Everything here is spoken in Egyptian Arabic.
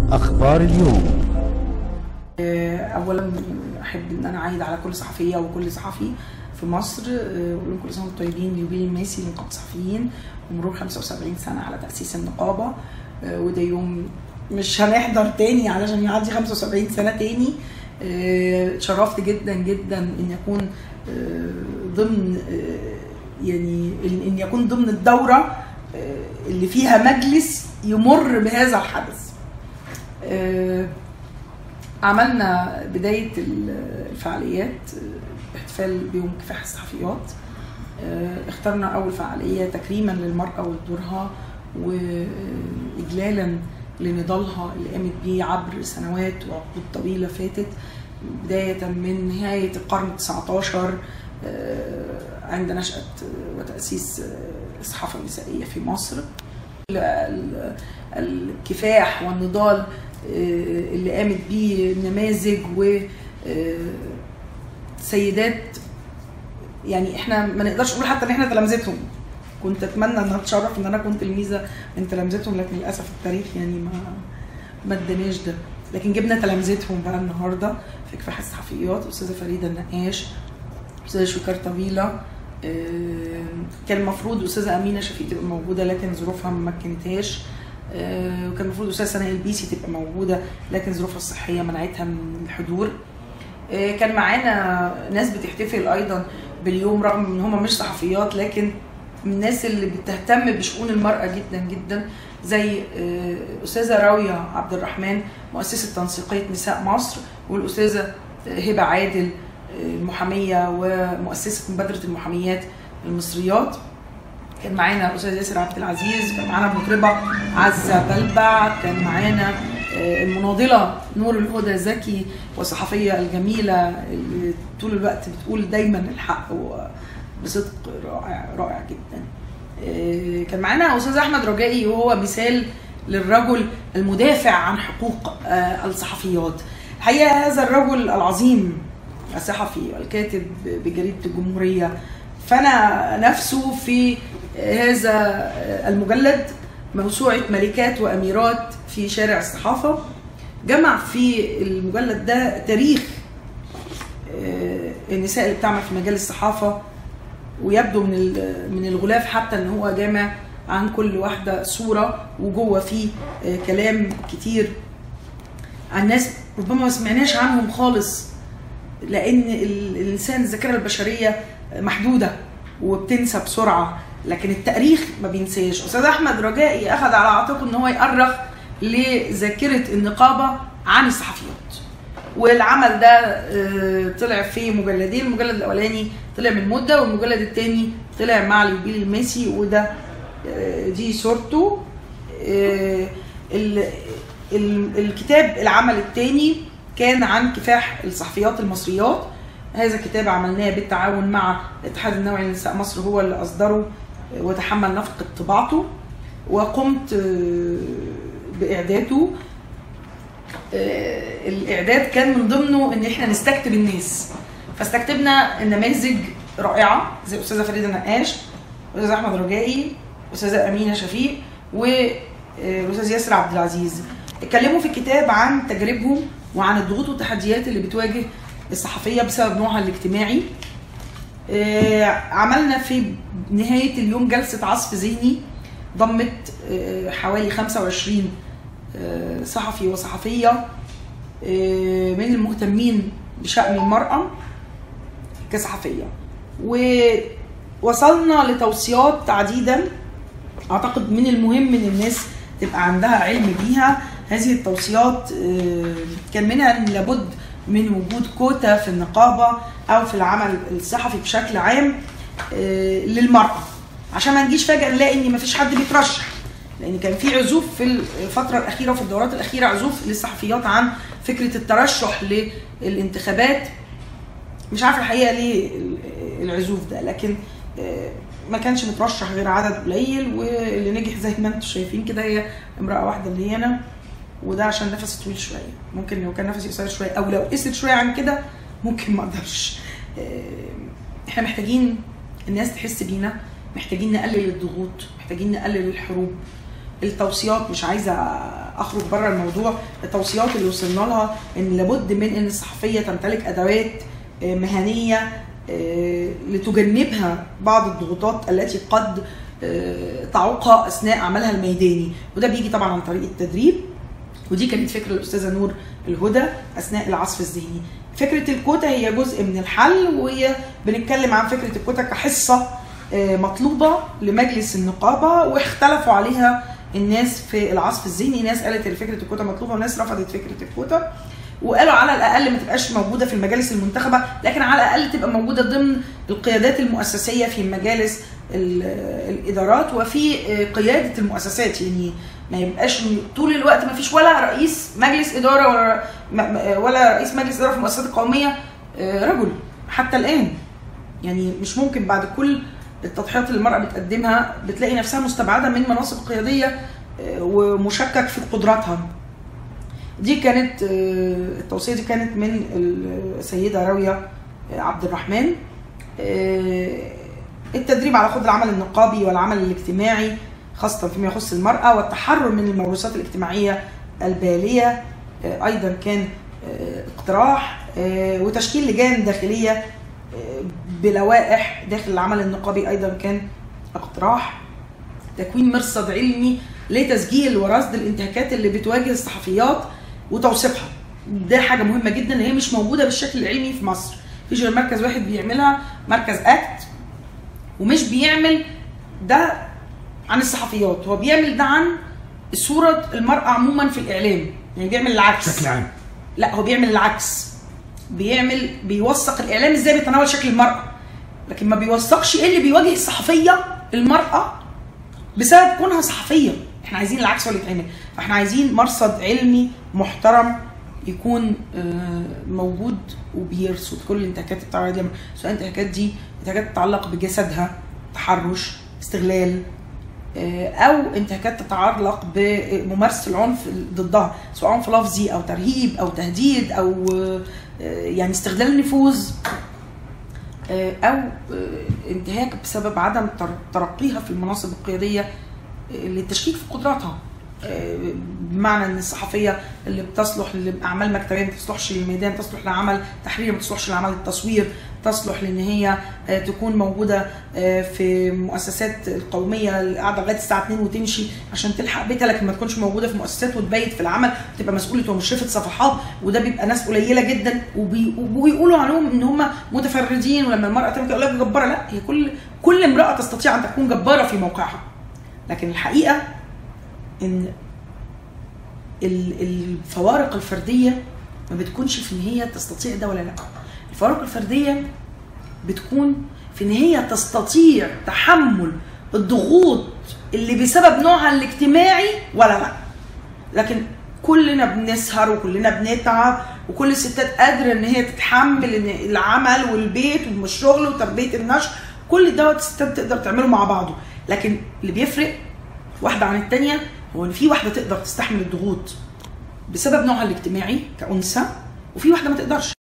أخبار اليوم اولا احب ان انا اعيد على كل صحفيه وكل صحفي في مصر أه، واقول لهم كل سنه وانتم طيبين اليوبيل الماسي لنقابه الصحفيين ومرور 75 سنه على تاسيس النقابه أه، وده يوم مش هنحضر تاني علشان يعدي 75 سنه تاني أه، اتشرفت جدا جدا ان يكون أه، ضمن أه، يعني ان إن يكون ضمن الدوره أه، اللي فيها مجلس يمر بهذا الحدث أه، عملنا بداية الفعاليات احتفال بيوم كفاح الصحفيات اه، اخترنا أول فعالية تكريما للمرأة ولدورها وإجلالا لنضالها اللي قامت بيه عبر سنوات وعقود طويلة فاتت بداية من نهاية القرن 19 اه، عند نشأة وتأسيس اه، الصحافة النسائية في مصر ال- ال- الكفاح والنضال آه، اللي قامت بيه نماذج و آه، سيدات يعني احنا ما نقدرش نقول حتى ان احنا تلامذتهم كنت اتمنى ان اتشرف ان انا كنت تلميذه من تلامذتهم لكن للاسف التاريخ يعني ما ما اداناش ده لكن جبنا تلامذتهم بقى النهارده في كفاح الصحفيات استاذه فريده النقاش استاذه شوكار طويله آه، كان المفروض استاذه امينه شفيق تبقى موجوده لكن ظروفها ما مكنتهاش آه، وكان المفروض استاذه سناء البيسي تبقى موجوده لكن ظروفها الصحيه منعتها من الحضور آه، كان معانا ناس بتحتفل ايضا باليوم رغم ان هم مش صحفيات لكن من الناس اللي بتهتم بشؤون المراه جدا جدا زي آه، استاذه راويه عبد الرحمن مؤسسه تنسيقيه نساء مصر والاستاذه هبه عادل آه، المحاميه ومؤسسه مبادره المحاميات المصريات كان معانا استاذ ياسر عبد العزيز كان معانا المطربه عزه بلبع كان معانا آه، المناضله نور الهدى زكي والصحفيه الجميله اللي طول الوقت بتقول دايما الحق وبصدق رائع رائع جدا آه، كان معانا استاذ احمد رجائي وهو مثال للرجل المدافع عن حقوق آه، الصحفيات الحقيقه هذا الرجل العظيم الصحفي الكاتب بجريده الجمهوريه فانا نفسه في هذا المجلد موسوعه ملكات واميرات في شارع الصحافه جمع في المجلد ده تاريخ آه، النساء اللي بتعمل في مجال الصحافه ويبدو من ال- من الغلاف حتى ان هو جامع عن كل واحده صوره وجوه فيه آه، كلام كتير عن ناس ربما ما سمعناش عنهم خالص لان ال- الانسان الذاكره البشريه محدوده وبتنسى بسرعه لكن التاريخ ما بينساش استاذ احمد رجائي اخذ على عاتقه ان هو يأرخ لذاكره النقابه عن الصحفيات والعمل ده آه، طلع في مجلدين المجلد الاولاني طلع من مده والمجلد الثاني طلع مع اليوبيل الماسي وده آه، دي صورته آه، ال- ال- الكتاب العمل الثاني كان عن كفاح الصحفيات المصريات هذا الكتاب عملناه بالتعاون مع الاتحاد النوعي لنساء مصر هو اللي اصدره وتحمل نفقه طباعته وقمت آه، باعداده آه، الاعداد كان من ضمنه ان احنا نستكتب الناس فاستكتبنا نماذج رائعه زي استاذه فريده نقاش استاذ احمد رجائي استاذه امينه شفيق والاستاذ ياسر عبد العزيز اتكلموا في الكتاب عن تجاربهم وعن الضغوط والتحديات اللي بتواجه الصحفيه بسبب نوعها الاجتماعي آه، عملنا في نهايه اليوم جلسه عصف ذهني ضمت آه، حوالي 25 آه، صحفي وصحفيه آه، من المهتمين بشأن المرأة كصحفية ووصلنا لتوصيات عديدة أعتقد من المهم إن الناس تبقى عندها علم بيها هذه التوصيات آه، كان منها إن لابد من وجود كوتا في النقابة أو في العمل الصحفي بشكل عام آه، للمرأة عشان ما نجيش فجأة نلاقي إن مفيش حد بيترشح لان كان في عزوف في الفتره الاخيره وفي الدورات الاخيره عزوف للصحفيات عن فكره الترشح للانتخابات مش عارفه الحقيقه ليه العزوف ده لكن آه، ما كانش مترشح غير عدد قليل واللي نجح زي ما انتم شايفين كده هي امراه واحده اللي هي انا وده عشان نفسي طويل شويه ممكن لو كان نفسي قصير شويه او لو قست شويه عن كده ممكن ما اقدرش آه، احنا محتاجين الناس تحس بينا محتاجين نقلل الضغوط محتاجين نقلل الحروب التوصيات مش عايزه اخرج بره الموضوع التوصيات اللي وصلنا لها ان لابد من ان الصحفيه تمتلك ادوات آه، مهنيه آه، لتجنبها بعض الضغوطات التي قد آه، تعوقها اثناء عملها الميداني وده بيجي طبعا عن طريق التدريب ودي كانت فكره الاستاذه نور الهدى اثناء العصف الذهني فكره الكوتا هي جزء من الحل وهي بنتكلم عن فكره الكوتا كحصه آه، مطلوبه لمجلس النقابه واختلفوا عليها الناس في العصف الذهني ناس قالت ان فكره الكوتا مطلوبه وناس رفضت فكره الكوتا وقالوا على الاقل ما تبقاش موجوده في المجالس المنتخبه لكن على الاقل تبقى موجوده ضمن القيادات المؤسسيه في مجالس ال- الادارات وفي آه، قياده المؤسسات يعني ما يبقاش طول الوقت ما فيش ولا رئيس مجلس اداره ولا ما- ما- ولا رئيس مجلس اداره في المؤسسات القوميه آه، رجل حتى الان يعني مش ممكن بعد كل التضحيات اللي المراه بتقدمها بتلاقي نفسها مستبعده من مناصب قياديه آه، ومشكك في قدراتها دي كانت آه، التوصيه دي كانت من السيده راويه آه، عبد الرحمن آه، التدريب على خوض العمل النقابي والعمل الاجتماعي خاصة فيما يخص المرأة والتحرر من الموروثات الاجتماعية البالية آه، أيضا كان آه، اقتراح آه، وتشكيل لجان داخلية آه، بلوائح داخل العمل النقابي أيضا كان اقتراح تكوين مرصد علمي لتسجيل ورصد الانتهاكات اللي بتواجه الصحفيات وتوثيقها ده حاجه مهمه جدا هي مش موجوده بالشكل العلمي في مصر مفيش غير مركز واحد بيعملها مركز اكت ومش بيعمل ده عن الصحفيات هو بيعمل ده عن صوره المراه عموما في الاعلام يعني بيعمل العكس بشكل عام لا هو بيعمل العكس بيعمل بيوثق الاعلام ازاي بيتناول شكل المراه لكن ما بيوثقش ايه اللي بيواجه الصحفيه المراه بسبب كونها صحفيه احنا عايزين العكس هو اللي يتعمل فاحنا عايزين مرصد علمي محترم يكون آه، موجود وبيرصد كل الانتهاكات اللي بتتعرض لها سواء الانتهاكات دي انتهاكات تتعلق بجسدها تحرش استغلال آه، او انتهاكات تتعلق بممارسه العنف ضدها سواء عنف لفظي او ترهيب او تهديد او آه، يعني استغلال النفوذ آه، او آه، انتهاك بسبب عدم تر- ترقيها في المناصب القياديه آه، للتشكيك في قدراتها آه، بمعنى ان الصحفيه اللي بتصلح لاعمال مكتبيه ما تصلحش للميدان تصلح لعمل تحرير ما تصلحش لعمل التصوير تصلح لان هي آه، تكون موجوده آه، في مؤسسات القوميه اللي قاعده لغايه الساعه 2 وتمشي عشان تلحق بيتها لكن ما تكونش موجوده في مؤسسات وتبيت في العمل تبقى مسؤوله ومشرفه صفحات وده بيبقى ناس قليله جدا وبي- وبيقولوا عنهم ان هم متفردين ولما المراه تعمل كده يقول لك جباره لا هي كل كل امراه تستطيع ان تكون جباره في موقعها لكن الحقيقه ان ال- الفوارق الفرديه ما بتكونش في ان هي تستطيع ده ولا لا الفوارق الفرديه بتكون في ان هي تستطيع تحمل الضغوط اللي بسبب نوعها الاجتماعي ولا لا لكن كلنا بنسهر وكلنا بنتعب وكل الستات قادره ان هي تتحمل ان العمل والبيت والشغل وتربيه النشر كل دوت الستات تقدر تعمله مع بعضه لكن اللي بيفرق واحده عن التانيه هو ان في واحده تقدر تستحمل الضغوط بسبب نوعها الاجتماعي كانثى وفي واحده ما تقدرش